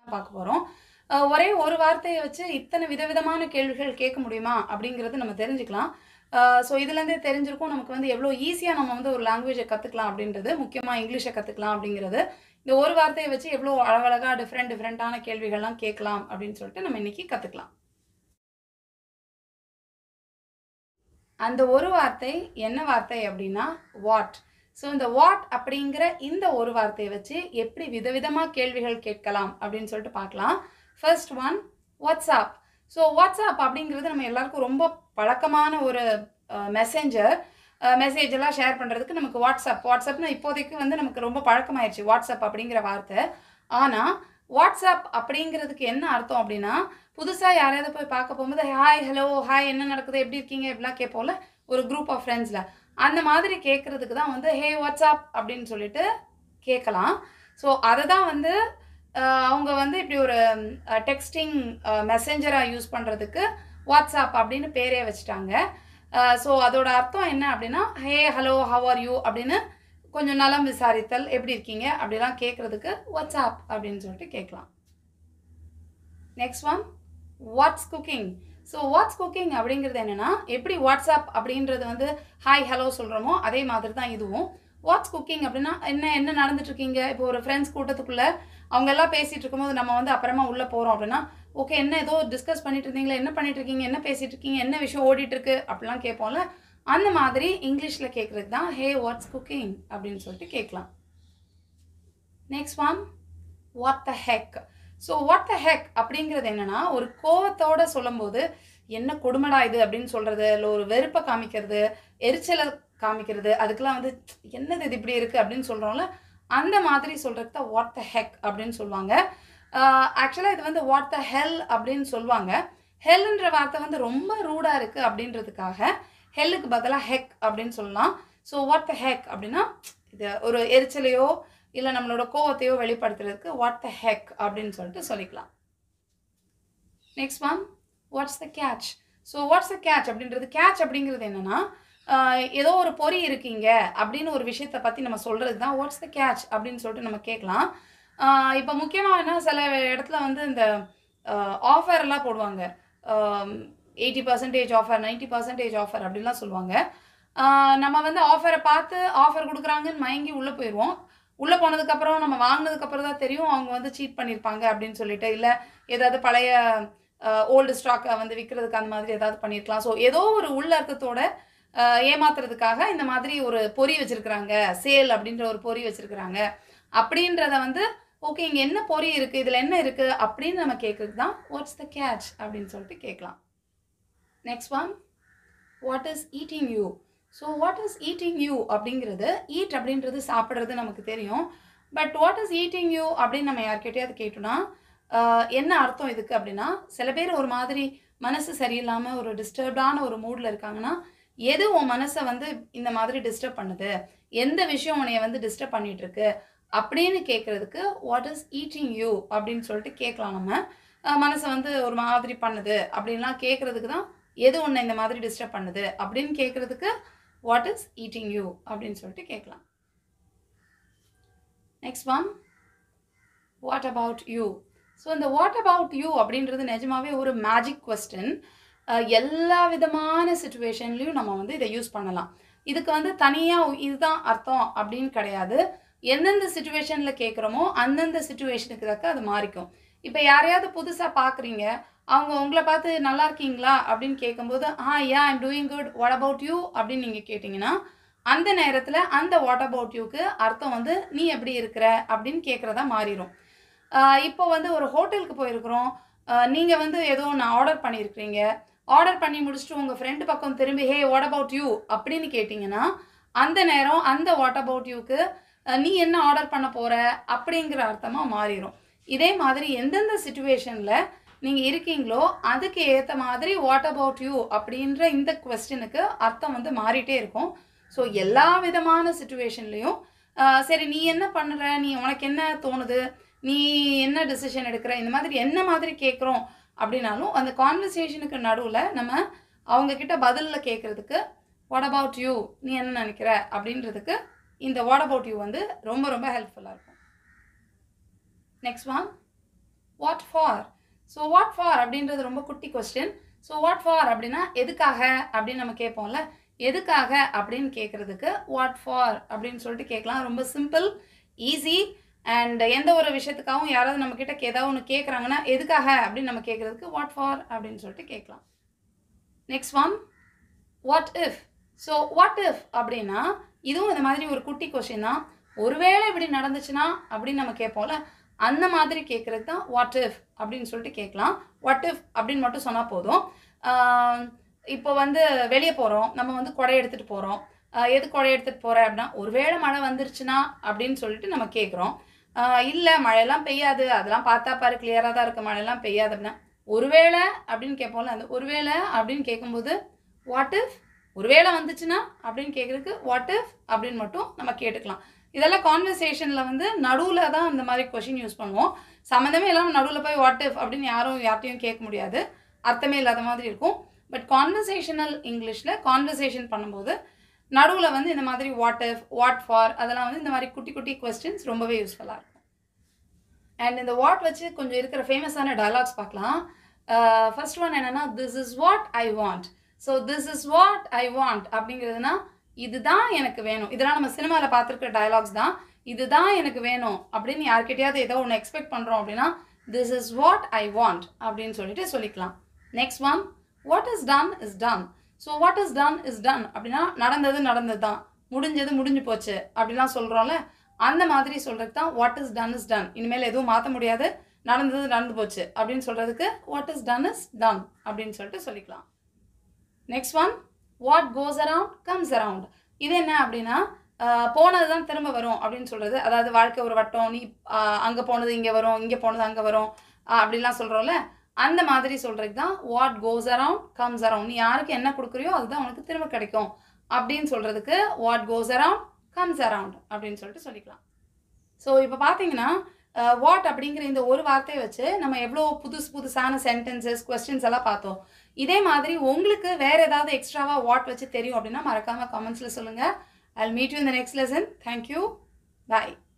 பார்க்க போகிறோம் ஒரே ஒரு வார்த்தையை வச்சு இத்தனை விதவிதமான கேள்விகள் கேட்க முடியுமா அப்படிங்கிறது நம்ம தெரிஞ்சுக்கலாம் ஸோ இதுலேருந்தே தெரிஞ்சிருக்கும் நமக்கு வந்து எவ்வளோ ஈஸியாக நம்ம வந்து ஒரு லாங்குவேஜை கற்றுக்கலாம் அப்படின்றது முக்கியமாக இங்கிலீஷை கற்றுக்கலாம் அப்படிங்கிறது இந்த ஒரு வார்த்தையை வச்சு எவ்வளோ அழகழகாக டிஃப்ரெண்ட் டிஃப்ரெண்ட்டான கேள்விகள்லாம் கேட்கலாம் அப்படின்னு சொல்லிட்டு நம்ம இன்னைக்கு கற்றுக்கலாம் அந்த ஒரு வார்த்தை என்ன வார்த்தை அப்படின்னா வாட் ஸோ இந்த வாட் அப்படிங்கிற இந்த ஒரு வார்த்தையை வச்சு எப்படி விதவிதமாக கேள்விகள் கேட்கலாம் அப்படின்னு சொல்லிட்டு பார்க்கலாம் first one WhatsApp so WhatsApp அப்படிங்கிறது நம்ம எல்லாருக்கும் ரொம்ப பழக்கமான ஒரு மெசேஞ்சர் மெசேஜ் எல்லாம் ஷேர் பண்ணுறதுக்கு நமக்கு வாட்ஸ்அப் வாட்ஸ்அப்னு இப்போதைக்கு வந்து நமக்கு ரொம்ப பழக்கமாயிடுச்சு வாட்ஸ்அப் அப்படிங்கிற வார்த்தை ஆனால் வாட்ஸ்அப் அப்படிங்கிறதுக்கு என்ன அர்த்தம் அப்படின்னா புதுசாக யாரையாவது போய் பார்க்க போகும்போது ஹாய் ஹலோ ஹாய் என்ன நடக்குது எப்படி இருக்கீங்க இப்படிலாம் கேட்போம்ல ஒரு குரூப் ஆஃப் ஃப்ரெண்ட்ஸில் அந்த மாதிரி கேட்குறதுக்கு தான் வந்து ஹே வாட்ஸ்அப் அப்படின்னு சொல்லிட்டு கேட்கலாம் ஸோ அதை தான் வந்து அஹ், அவங்க வந்து இப்படி ஒரு டெக்ஸ்டிங் மெசேஞ்சராக யூஸ் பண்ணுறதுக்கு வாட்ஸ்அப் அப்படின்னு பேரே வச்சுட்டாங்க ஸோ அதோட அர்த்தம் என்ன அப்படின்னா hey hello how are you அப்படின்னு கொஞ்சம் நலம் விசாரித்தல் எப்படி இருக்கீங்க அப்படிலாம் கேட்குறதுக்கு வாட்ஸ்அப் அப்படின்னு சொல்லிட்டு கேட்கலாம் next one what's cooking so what's cooking அப்படிங்கிறது என்னென்னா எப்படி வாட்ஸ்அப் அப்படின்றது வந்து ஹாய் ஹலோ சொல்கிறோமோ அதே மாதிரி தான் இதுவும் வாட்ஸ் குக்கிங் அப்படின்னா என்ன என்ன நடந்துட்டு இருக்கீங்க இப்போ ஒரு ஃப்ரெண்ட்ஸ் கூட்டத்துக்குள்ளே அவங்க எல்லாம் பேசிகிட்டு இருக்கும்போது நம்ம வந்து அப்புறமா உள்ளே போகிறோம் அப்படின்னா ஓகே என்ன ஏதோ டிஸ்கஸ் பண்ணிட்டு இருந்தீங்களா என்ன பண்ணிட்டு இருக்கீங்க என்ன பேசிட்டு இருக்கீங்க என்ன விஷயம் ஓடிட்டு இருக்கு அப்படிலாம் கேட்போம்ல அந்த மாதிரி இங்கிலீஷில் கேட்குறது தான் ஹே வாட்ஸ் குக்கிங் அப்படின்னு சொல்லிட்டு கேட்கலாம் next one what the heck so what the heck அப்படிங்கிறது என்னன்னா ஒரு கோவத்தோட சொல்லும்போது என்ன கொடுமடா இது அப்படின்னு சொல்றது இல்லை ஒரு வெறுப்பை காமிக்கிறது எரிச்சலை காமிக்கிறது அதுக்கெல்லாம் வந்து என்னது இது இப்படி இருக்கு அப்படின்னு சொல்றோம்ல அந்த மாதிரி சொல்றது தான் வாட் த ஹெக் அப்படின்னு சொல்லுவாங்க ஆக்சுவலாக இது வந்து வாட் த ஹெல் அப்படின்னு சொல்லுவாங்க ஹெல்ன்ற வார்த்தை வந்து ரொம்ப ரூடாக இருக்குது அப்படின்றதுக்காக ஹெல்லுக்கு பதிலாக ஹெக் அப்படின்னு சொல்லலாம் ஸோ வாட் த ஹெக் அப்படின்னா இது ஒரு எரிச்சலையோ இல்லை நம்மளோட கோவத்தையோ வெளிப்படுத்துறதுக்கு வாட் த ஹெக் அப்படின்னு சொல்லிட்டு சொல்லிக்கலாம் next one what's the catch so what's the catch அப்படின்றது கேட்ச் அப்படிங்கிறது என்னன்னா ஆஹ் ஏதோ ஒரு பொறி இருக்கீங்க அப்படின்னு ஒரு விஷயத்தை பற்றி நம்ம சொல்கிறது தான் வாட்ஸ் த கேட்ச் அப்படின்னு சொல்லிட்டு நம்ம கேட்கலாம் இப்போ முக்கியமாக என்ன சில இடத்துல வந்து இந்த ஆஃபர் எல்லாம் போடுவாங்க eighty percentage offer ninety percentage offer அப்படிலாம் சொல்லுவாங்க ஆஹ் நம்ம வந்து ஆஃபரை பார்த்து ஆஃபர் கொடுக்குறாங்கன்னு மயங்கி உள்ளே போயிடுவோம் உள்ளே போனதுக்கப்புறம் நம்ம வாங்கினதுக்கப்புறம் தான் தெரியும் அவங்க வந்து சீட் பண்ணியிருப்பாங்க அப்படின்னு சொல்லிட்டு இல்லை ஏதாவது பழைய ஓல்டு ஸ்டாக்கை வந்து விற்கிறதுக்கு அந்த மாதிரி ஏதாவது பண்ணியிருக்கலாம் ஸோ ஏதோ ஒரு உள்ள அர்த்தத்தோட ஆஹ் ஏமாத்துறதுக்காக இந்த மாதிரி ஒரு பொறி வச்சிருக்கிறாங்க சேல் அப்படின்ற ஒரு பொறி வச்சிருக்கிறாங்க அப்படின்றத வந்து ஓகே இங்கே என்ன பொறி இருக்குது இதில் என்ன இருக்குது அப்படின்னு நம்ம கேட்குறது தான் வாட்ஸ் த கேட்ச் அப்படின்னு சொல்லிட்டு கேட்கலாம் next one what is eating you so what is eating you அப்படிங்கிறது ஈட் அப்படின்றது சாப்பிட்றது நமக்கு தெரியும் but what is eating you அப்படின்னு நம்ம யார்கிட்டயாவது கேட்டோம்னா ஆஹ் என்ன அர்த்தம் இதுக்கு அப்படின்னா சில பேர் ஒரு மாதிரி மனசு சரியில்லாமல் ஒரு டிஸ்டர்ப்டான ஒரு மூடில் இருக்காங்கன்னா எது உன் மனசை வந்து இந்த மாதிரி டிஸ்டர்ப் பண்ணுது எந்த விஷயம் உன்னைய வந்து டிஸ்டர்ப் பண்ணிட்டு இருக்கு அப்படின்னு கேட்குறதுக்கு வாட் இஸ் ஈட்டிங் யூ அப்படின்னு சொல்லிட்டு கேட்கலாம் நம்ம ஆஹ் மனசை வந்து ஒரு மாதிரி பண்ணுது அப்படின்லாம் கேட்குறதுக்கு தான் எது உன்னை இந்த மாதிரி டிஸ்டர்ப் பண்ணுது அப்படின்னு கேட்குறதுக்கு வாட் இஸ் ஈட்டிங் யூ அப்படின்னு சொல்லிட்டு கேட்கலாம் next one what about you so இந்த வாட் அபவுட் யூ அப்படின்றது நிஜமாவே ஒரு மேஜிக் கொஸ்டின் எல்லா விதமான சுச்சுவேஷன்லையும் நம்ம வந்து இதை யூஸ் பண்ணலாம் இதுக்கு வந்து தனியாக இதுதான் அர்த்தம் அப்படின்னு கிடையாது எந்தெந்த சுச்சுவேஷனில் கேட்குறோமோ அந்தந்த சுச்சுவேஷனுக்கு தக்க அது மாறிக்கும் இப்போ யாரையாவது புதுசாக பார்க்குறீங்க அவங்க உங்களை பார்த்து நல்லா இருக்கீங்களா அப்படின்னு கேட்கும்போது ah yeah I'm doing good what about you அப்படின்னு நீங்கள் கேட்டிங்கன்னா அந்த நேரத்தில் அந்த வாட் அபவுட் யூக்கு அர்த்தம் வந்து நீ எப்படி இருக்கிற அப்படின்னு கேட்குறதா மாறிடும் ஆஹ் இப்போ வந்து ஒரு ஹோட்டலுக்கு போயிருக்கிறோம் நீங்கள் வந்து ஏதோ ஒன்று ஆர்டர் பண்ணியிருக்கிறீங்க ஆர்டர் பண்ணி முடிச்சுட்டு உங்கள் ஃப்ரெண்டு பக்கம் திரும்பி ஹே வாட் அபவுட் யூ அப்படின்னு கேட்டிங்கன்னா அந்த நேரம் அந்த வாட் அபவுட் யூக்கு நீ என்ன ஆர்டர் பண்ண போகிற அப்படிங்கிற அர்த்தமாக மாறிடும் இதே மாதிரி எந்தெந்த சுச்சுவேஷனில் நீங்கள் இருக்கீங்களோ அதுக்கு ஏற்ற மாதிரி வாட் அபவுட் யூ அப்படின்ற இந்த கொஸ்டினுக்கு அர்த்தம் வந்து மாறிட்டே இருக்கும் ஸோ எல்லா விதமான சுச்சுவேஷன்லேயும் சரி நீ என்ன பண்ணுற நீ உனக்கு என்ன தோணுது நீ என்ன டிசிஷன் எடுக்கிற இந்த மாதிரி என்ன மாதிரி கேட்குறோம் அப்படின்னாலும் அந்த கான்வர்சேஷனுக்கு நடுவில் நம்ம அவங்க கிட்ட பதிலில் கேட்குறதுக்கு வாட் அபவுட் யூ நீ என்ன நினைக்கிற அப்படின்றதுக்கு இந்த வாட் அபவுட் யூ வந்து ரொம்ப ரொம்ப ஹெல்ப்ஃபுல்லாக இருக்கும் next one so what for அப்படின்றது ரொம்ப குட்டி கொஸ்டின் ஸோ வாட் ஃபார் அப்படின்னா எதுக்காக அப்படின்னு நம்ம கேட்போம்ல எதுக்காக அப்படின்னு கேட்குறதுக்கு வாட் ஃபார் அப்படின்னு சொல்லிட்டு கேட்கலாம் ரொம்ப சிம்பிள் ஈஸி அண்ட் எந்த ஒரு விஷயத்துக்காகவும் யாராவது நம்ம கிட்ட ஏதாவது ஒன்று கேட்குறாங்கன்னா எதுக்காக அப்படின்னு நம்ம கேட்குறதுக்கு வாட் ஃபார் அப்படின்னு சொல்லிட்டு கேட்கலாம் next one what if so what if அப்படின்னா இதுவும் இந்த மாதிரி ஒரு குட்டி கொஷின் தான் ஒருவேளை இப்படி நடந்துச்சுன்னா அப்படின்னு நம்ம கேட்போம்ல அந்த மாதிரி கேட்குறது தான் வாட் இஃப் அப்படின்னு சொல்லிட்டு கேட்கலாம் வாட் இஃப் அப்படின்னு மட்டும் சொன்னால் போதும் ஆஹ் இப்போ வந்து வெளியே போகிறோம் நம்ம வந்து கொடை எடுத்துகிட்டு போகிறோம் எது கொடை எடுத்துகிட்டு போகிற அப்படின்னா ஒருவேளை மழை வந்துருச்சுன்னா அப்படின்னு சொல்லிட்டு நம்ம கேட்குறோம் இல்லை மழையெல்லாம் பெய்யாது அதெல்லாம் பார்த்தா பாரு கிளியராக தான் இருக்குது மழையெல்லாம் பெய்யாது அப்படின்னா ஒருவேளை அப்படின்னு கேட்போம்ல அந்த ஒருவேளை அப்படின்னு கேட்கும்போது வாட் இஃப் ஒருவேளை வந்துச்சுன்னா அப்படின்னு கேட்குறதுக்கு வாட் இஃப் அப்படின்னு மட்டும் நம்ம கேட்டுக்கலாம் இதெல்லாம் கான்வர்சேஷனில் வந்து நடுவில் தான் இந்த மாதிரி கொஷின் யூஸ் பண்ணுவோம் சம்மந்தமே இல்லாமல் நடுவில் போய் வாட் இஃப் அப்படின்னு யாரும் யார்ட்டையும் கேட்க முடியாது அர்த்தமே இல்லாத மாதிரி இருக்கும் பட் கான்வர்சேஷனல் இங்கிலீஷில் கான்வர்சேஷன் பண்ணும்போது நடுவில் வந்து இந்த மாதிரி வாட் இஃப் வாட் ஃபார் அதெல்லாம் வந்து இந்த மாதிரி குட்டி குட்டி கொஸ்டின்ஸ் ரொம்பவே யூஸ்ஃபுல்லாக இருக்கும் அண்ட் இந்த வாட் வச்சு கொஞ்சம் இருக்கிற ஃபேமஸான டயலாக்ஸ் பார்க்கலாம் ஃபர்ஸ்ட் ஒன் என்னன்னா this is what I want so this is what I want அப்படிங்கிறதுனா இதுதான் எனக்கு வேணும் இதெல்லாம் நம்ம சினிமாவில் பார்த்துருக்கிற டயலாக்ஸ் தான் இதுதான் எனக்கு வேணும் அப்படின்னு யார்கிட்டயாவது ஏதோ ஒன்று எக்ஸ்பெக்ட் பண்ணுறோம் அப்படின்னா this is what I want அப்படின்னு சொல்லிட்டு சொல்லிக்கலாம் next one what is done is done so what is done is done அப்படின்னா நடந்தது நடந்தது தான் முடிஞ்சது முடிஞ்சு போச்சு அப்படிலாம் சொல்கிறோம்ல அந்த மாதிரி சொல்கிறது தான் what is done is done இனிமேல் எதுவும் மாற்ற முடியாது நடந்தது நடந்து போச்சு அப்படின்னு சொல்கிறதுக்கு what is done is done அப்படின்னு சொல்லிட்டு சொல்லிக்கலாம் next one what goes around comes around இது என்ன அப்படின்னா போனது தான் திரும்ப வரும் அப்படின்னு சொல்கிறது அதாவது வாழ்க்கை ஒரு வட்டம் நீ அங்கே போனது இங்கே வரும் இங்கே போனது அங்கே வரும் ஆஹ் அப்படிலாம் சொல்கிறோம்ல அந்த மாதிரி சொல்கிறது தான் what goes around comes around நீ யாருக்கு என்ன கொடுக்குறியோ அதுதான் உனக்கு திரும்ப கிடைக்கும் அப்படின்னு சொல்கிறதுக்கு what goes around comes around அப்படின்னு சொல்லிட்டு சொல்லிக்கலாம் ஸோ இப்போ பார்த்தீங்கன்னா வாட் அப்படிங்கிற இந்த ஒரு வார்த்தையை வச்சு நம்ம எவ்வளோ புதுசு புதுசான சென்டென்சஸ் கொஸ்டின்ஸ் எல்லாம் பார்த்தோம் இதே மாதிரி உங்களுக்கு வேற ஏதாவது எக்ஸ்ட்ராவாக வாட் வச்சு தெரியும் அப்படின்னா மறக்காமல் கமெண்ட்ஸில் சொல்லுங்கள் ஐ மீட் யூ இந்த நெக்ஸ்ட் லெசன் தேங்க்யூ பாய்